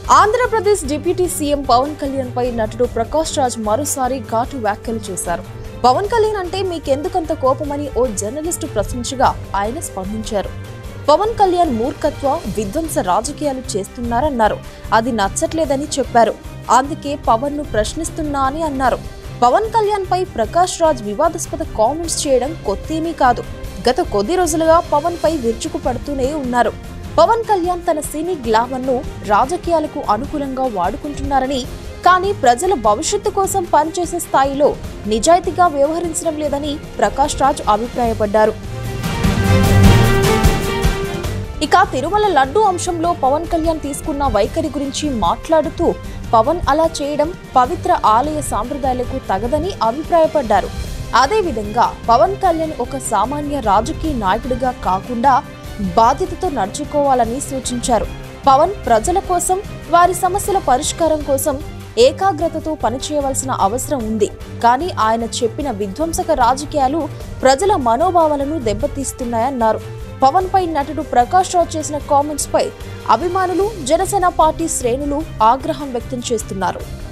Andhra Pradesh deputy CM Pawan Kalyan పై నటుడు ప్రకాష్ రాజ్ మరోసారి ఘాటు వ్యాఖ్యలు చేశారు పవన్ కళ్యాణ్ అంటే మీకెందుకంత కోపమని ఓ జర్నలిస్టు ప్రశ్నించగా ఆయన స్పందించారు పవన్ కళ్యాణ్ మూర్ఖత్వ విధ్వంస రాజకీయాలు చేస్తున్నారన్నారు అది నచ్చట్లేదని చెప్పారు అందుకే పవన్ ను ప్రశ్నిస్తున్నా అని అన్నారు పవన్ కళ్యాణ్ పై ప్రకాష్ రాజ్ వివాదాస్పద కామెంట్స్ చేయడం కొత్తేమీ కాదు గత కొద్ది రోజులుగా పవన్ పై విరుచుకు పడుతూనే ఉన్నారు పవన్ కళ్యాణ్ తన సినీ గ్లామర్ ను రాజకీయాలకు అనుకూలంగా వాడుకుంటున్నారని కానీ ప్రజల భవిష్యత్తు కోసం పనిచేసే స్థాయిలో నిజాయితీగా వ్యవహరించడం లేదని ప్రకాష్ రాజ్ అభిప్రాయపడ్డారు ఇక తిరుమల లడ్డు అంశంలో పవన్ కళ్యాణ్ తీసుకున్న వైఖరి గురించి మాట్లాడుతూ పవన్ అలా చేయడం పవిత్ర ఆలయ సాంప్రదాయాలకు తగదని అభిప్రాయపడ్డారు అదేవిధంగా పవన్ కళ్యాణ్ ఒక సామాన్య రాజకీయ నాయకుడిగా కాకుండా బాధ్యతతో నడుచుకోవాలని సూచించారు పవన్ ప్రజల కోసం వారి సమస్యల పరిష్కారం కోసం ఏకాగ్రతతో పనిచేయవలసిన అవసరం ఉంది కానీ ఆయన చెప్పిన విధ్వంసక రాజకీయాలు ప్రజల మనోభావాలను దెబ్బతీస్తున్నాయన్నారు పవన్ పై నటుడు ప్రకాష్ రాజ్ చేసిన కామెంట్స్ పై అభిమానులు జనసేన పార్టీ శ్రేణులు ఆగ్రహం వ్యక్తం చేస్తున్నారు